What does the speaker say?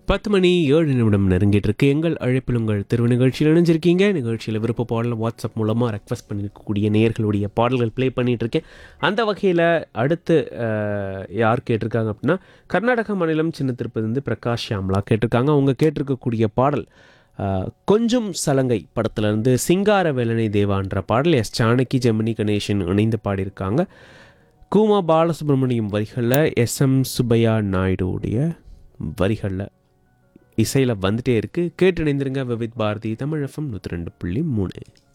பத்து மணி ஏழு நிமிடம் நெருங்கிட்டு இருக்கு எங்கள் அழைப்பில் உங்கள் திருவு நிகழ்ச்சியில் இணைஞ்சிருக்கீங்க நிகழ்ச்சியில் விருப்ப பாடல் வாட்ஸ்அப் மூலமாக ரெக்வஸ்ட் பண்ணியிருக்கக்கூடிய நேயர்களுடைய பாடல்கள் ப்ளே பண்ணிட்டு இருக்கேன் அந்த வகையில் அடுத்து அஹ், யார் கேட்டிருக்காங்க அப்படின்னா கர்நாடக மாநிலம் சின்ன திருப்பதி பிரகாஷ் ஷாம்லா கேட்டிருக்காங்க அவங்க கேட்டிருக்கக்கூடிய பாடல் அஹ், கொஞ்சம் சலங்கை படத்துலேருந்து சிங்கார வேலனை தேவான்ற பாடல் எஸ் ஜானகி ஜெமினி கணேசன் இணைந்து பாடியிருக்காங்க கூமா பாலசுப்ரமணியம் வரிகளில் எஸ் எம் சுப்பையா நாயுடுவுடைய வரிகளில் இசையில் வந்துட்டே இருக்குது கேட்டு இணைந்திருங்க விவித் பாரதி தமிழ் எஃப்எம் நூற்றி ரெண்டு புள்ளி மூணு